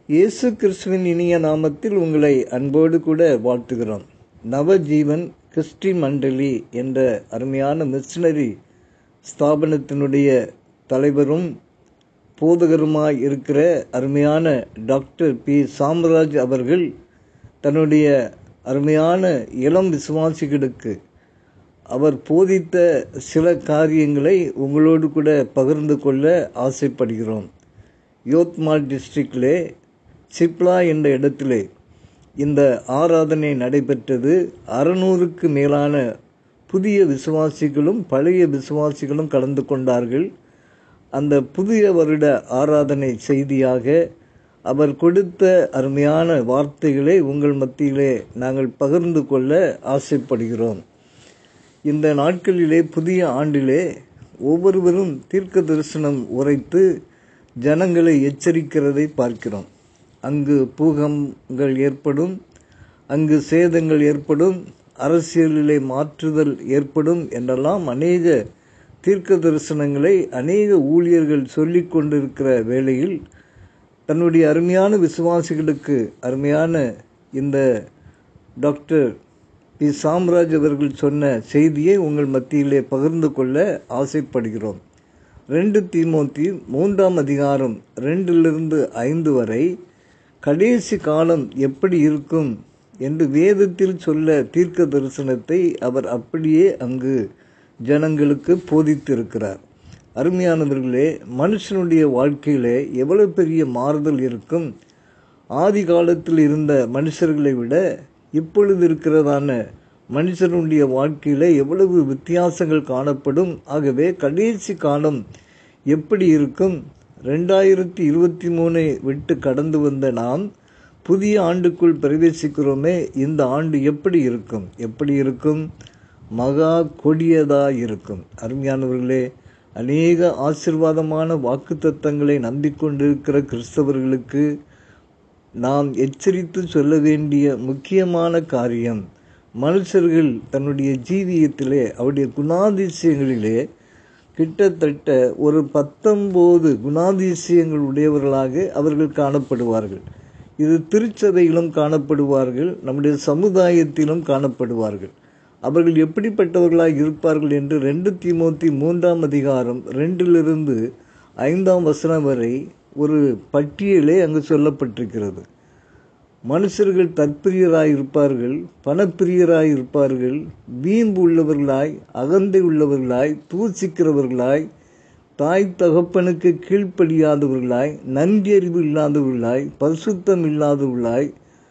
இயேசு கிறிஸ்துவின் இனிய நாமத்தில் உங்களை அன்போடு கூட வாழ்த்துகிறோம் நவஜீவன் கிறிஸ்டி மண்டலி என்ற அருமையான மிஷினரி ஸ்தாபனத்தினுடைய தலைவரும் போதகருமாய் இருக்கிற அருமையான டாக்டர் பி சாம்ராஜ் அவர்கள் தன்னுடைய அருமையான இளம் விசுவாசிகளுக்கு அவர் போதித்த சில காரியங்களை உங்களோடு கூட பகிர்ந்து கொள்ள ஆசைப்படுகிறோம் யோத்மால் டிஸ்ட்ரிக்டிலே சிப்லா என்ற இடத்திலே இந்த ஆராதனை நடைபெற்றது அறநூறுக்கு மேலான புதிய விசுவாசிகளும் பழைய விசுவாசிகளும் கலந்து கொண்டார்கள் அந்த புதிய வருட ஆராதனை செய்தியாக அவர் கொடுத்த அருமையான வார்த்தைகளை உங்கள் மத்தியிலே நாங்கள் பகிர்ந்து கொள்ள ஆசைப்படுகிறோம் இந்த நாட்களிலே புதிய ஆண்டிலே ஒவ்வொருவரும் தீர்க்க தரிசனம் உரைத்து ஜனங்களை எச்சரிக்கிறதை பார்க்கிறோம் அங்கு பூகங்கள் ஏற்படும் அங்கு சேதங்கள் ஏற்படும் அரசியலிலே மாற்றுதல் ஏற்படும் என்றெல்லாம் அநேக தீர்க்க தரிசனங்களை அநேக ஊழியர்கள் சொல்லிக் கொண்டிருக்கிற வேளையில் தன்னுடைய அருமையான விசுவாசிகளுக்கு அருமையான இந்த டாக்டர் பி சாம்ராஜ் அவர்கள் சொன்ன செய்தியை உங்கள் மத்தியிலே பகிர்ந்து கொள்ள ஆசைப்படுகிறோம் ரெண்டு தீமோத்தி மூன்றாம் அதிகாரம் ரெண்டிலிருந்து ஐந்து வரை கடைசி காலம் எப்படி இருக்கும் என்று வேதத்தில் சொல்ல தீர்க்க தரிசனத்தை அவர் அப்படியே அங்கு ஜனங்களுக்கு போதித்திருக்கிறார் அருமையானவர்களே மனுஷனுடைய வாழ்க்கையிலே எவ்வளவு பெரிய மாறுதல் இருக்கும் ஆதி காலத்தில் இருந்த மனுஷர்களை விட இப்பொழுது இருக்கிறதான மனுஷனுடைய வாழ்க்கையில எவ்வளவு வித்தியாசங்கள் காணப்படும் ஆகவே கடைசி காலம் எப்படி இருக்கும் ரெண்டாயிரத்தி இருபத்தி மூணை விட்டு கடந்து வந்த நாம் புதிய ஆண்டுக்குள் பிரவேசிக்கிறோமே இந்த ஆண்டு எப்படி இருக்கும் எப்படி இருக்கும் மகா கொடியதா இருக்கும் அருமையானவர்களே அநேக ஆசிர்வாதமான வாக்குத்தத்தங்களை நம்பிக்கொண்டிருக்கிற கிறிஸ்தவர்களுக்கு நாம் எச்சரித்து சொல்ல வேண்டிய முக்கியமான காரியம் மனுஷர்கள் தன்னுடைய ஜீவியத்திலே அவருடைய குணாதிசயங்களிலே கிட்டத்தட்ட ஒரு பத்தொம்போது குணாதிசயங்கள் உடையவர்களாக அவர்கள் காணப்படுவார்கள் இது திருச்சபையிலும் காணப்படுவார்கள் நம்முடைய சமுதாயத்திலும் காணப்படுவார்கள் அவர்கள் எப்படிப்பட்டவர்களாக இருப்பார்கள் என்று ரெண்டு தீமோத்தி மூன்றாம் அதிகாரம் ரெண்டிலிருந்து ஐந்தாம் வசனம் வரை ஒரு பட்டியலே அங்கு சொல்லப்பட்டிருக்கிறது மனுஷர்கள் தற்பிரியராய் இருப்பார்கள் பணப்பிரியராய் இருப்பார்கள் வீம்பு உள்ளவர்களாய் அகந்தை உள்ளவர்களாய் தூசிக்கிறவர்களாய் தாய் தகப்பனுக்கு கீழ்ப்படியாதவர்களாய் நன்றியறிவு இல்லாதவர்களாய் பரிசுத்தம் இல்லாதவர்களாய்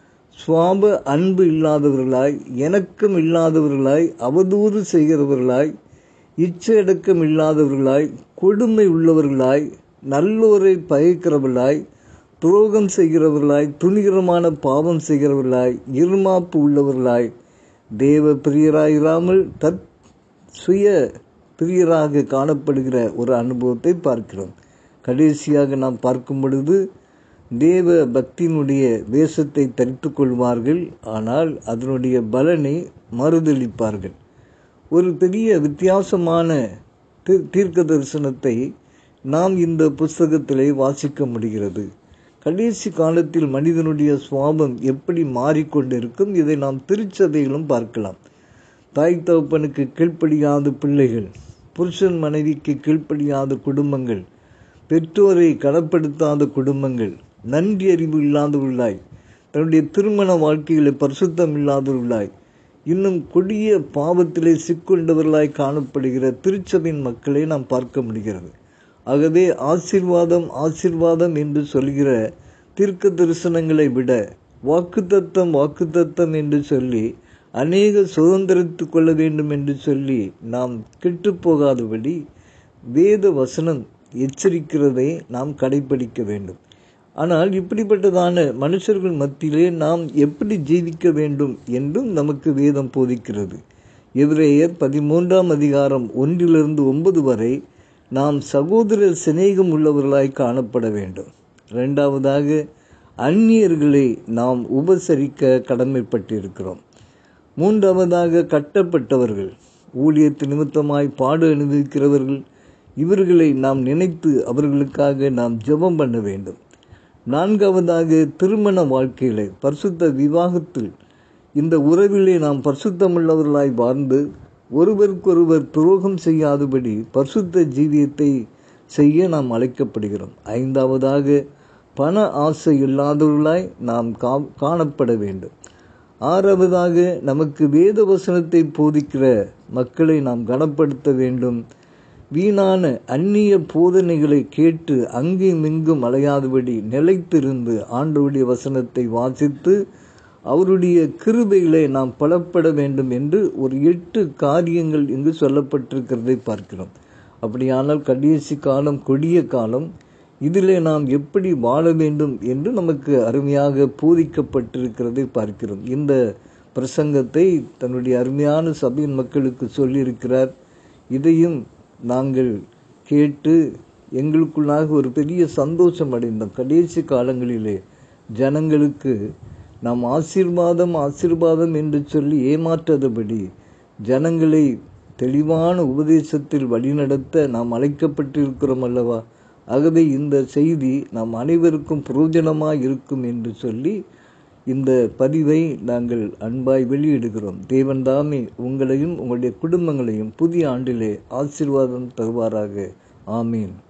சுவாப அன்பு இல்லாதவர்களாய் எனக்கம் இல்லாதவர்களாய் அவதூறு செய்கிறவர்களாய் இச்சையடக்கம் இல்லாதவர்களாய் கொடுமை உள்ளவர்களாய் நல்லோரை பகைக்கிறவர்களாய் துரோகம் செய்கிறவர்களாய் துணிகரமான பாவம் செய்கிறவர்களாய் இருமாப்பு உள்ளவர்களாய் தேவ பிரியராயிராமல் தத் சுய பிரியராக காணப்படுகிற ஒரு அனுபவத்தை பார்க்கிறோம் கடைசியாக நாம் பார்க்கும் பொழுது தேவ பக்தியினுடைய வேஷத்தை தரித்து கொள்வார்கள் ஆனால் அதனுடைய பலனை மறுதளிப்பார்கள் ஒரு பெரிய வித்தியாசமான தீர்க்க தரிசனத்தை நாம் இந்த புஸ்தகத்திலே வாசிக்க முடிகிறது கடைசி காலத்தில் மனிதனுடைய சுவாபம் எப்படி மாறிக்கொண்டிருக்கும் இதை நாம் திருச்சபையிலும் பார்க்கலாம் தாய் தகப்பனுக்கு கீழ்ப்படியாத பிள்ளைகள் புருஷன் மனைவிக்கு கீழ்ப்படியாத குடும்பங்கள் பெற்றோரை கனப்படுத்தாத குடும்பங்கள் நன்றி அறிவு இல்லாதவர்களாய் தன்னுடைய திருமண வாழ்க்கையில் பரிசுத்தம் இல்லாதவர்களாய் இன்னும் கொடிய பாவத்திலே சிக்கொண்டவர்களாய் காணப்படுகிற திருச்சபையின் மக்களை நாம் பார்க்க முடிகிறது ஆகவே ஆசிர்வாதம் ஆசிர்வாதம் என்று சொல்கிற தீர்க்க தரிசனங்களை விட வாக்குத்தத்தம் வாக்குத்தத்தம் என்று சொல்லி அநேக சுதந்திரத்து கொள்ள வேண்டும் என்று சொல்லி நாம் கெட்டுப்போகாதபடி வேத வசனம் எச்சரிக்கிறதை நாம் கடைபிடிக்க வேண்டும் ஆனால் இப்படிப்பட்டதான மனுஷர்கள் மத்தியிலே நாம் எப்படி ஜீவிக்க வேண்டும் என்றும் நமக்கு வேதம் போதிக்கிறது எதிரேயர் பதிமூன்றாம் அதிகாரம் ஒன்றிலிருந்து ஒன்பது வரை நாம் சகோதர சிநேகம் உள்ளவர்களாய் காணப்பட வேண்டும் இரண்டாவதாக அந்நியர்களை நாம் உபசரிக்க கடமைப்பட்டிருக்கிறோம் மூன்றாவதாக கட்டப்பட்டவர்கள் ஊழியத்து நிமித்தமாய் பாடு அனுபவிக்கிறவர்கள் இவர்களை நாம் நினைத்து அவர்களுக்காக நாம் ஜெபம் பண்ண வேண்டும் நான்காவதாக திருமண வாழ்க்கையிலே பரிசுத்த விவாகத்தில் இந்த உறவிலே நாம் பரிசுத்தமுள்ளவர்களாய் வாழ்ந்து ஒருவருக்கொருவர் துரோகம் செய்யாதபடி பரிசுத்த ஜீவியத்தை செய்ய நாம் அழைக்கப்படுகிறோம் ஐந்தாவதாக பண ஆசை இல்லாதவர்களாய் நாம் கா காணப்பட வேண்டும் ஆறாவதாக நமக்கு வேத வசனத்தை போதிக்கிற மக்களை நாம் கனப்படுத்த வேண்டும் வீணான அந்நிய போதனைகளை கேட்டு அங்கேயும் இங்கும் அலையாதபடி நிலைத்திருந்து ஆண்டவருடைய வசனத்தை வாசித்து அவருடைய கிருபைகளை நாம் பலப்பட வேண்டும் என்று ஒரு எட்டு காரியங்கள் இங்கு சொல்லப்பட்டிருக்கிறதை பார்க்கிறோம் அப்படியானால் கடைசி காலம் கொடிய காலம் இதிலே நாம் எப்படி வாழ வேண்டும் என்று நமக்கு அருமையாக போதிக்கப்பட்டிருக்கிறதை பார்க்கிறோம் இந்த பிரசங்கத்தை தன்னுடைய அருமையான சபையின் மக்களுக்கு சொல்லியிருக்கிறார் இதையும் நாங்கள் கேட்டு எங்களுக்குள்ளாக ஒரு பெரிய சந்தோஷம் அடைந்தோம் கடைசி காலங்களிலே ஜனங்களுக்கு நாம் ஆசீர்வாதம் ஆசீர்வாதம் என்று சொல்லி ஏமாற்றாதபடி ஜனங்களை தெளிவான உபதேசத்தில் வழிநடத்த நாம் அழைக்கப்பட்டிருக்கிறோம் அல்லவா ஆகவே இந்த செய்தி நாம் அனைவருக்கும் பிரயோஜனமாக இருக்கும் என்று சொல்லி இந்த பதிவை நாங்கள் அன்பாய் வெளியிடுகிறோம் தேவன் தாமே உங்களையும் உங்களுடைய குடும்பங்களையும் புதிய ஆண்டிலே ஆசீர்வாதம் தருவாராக ஆமீன்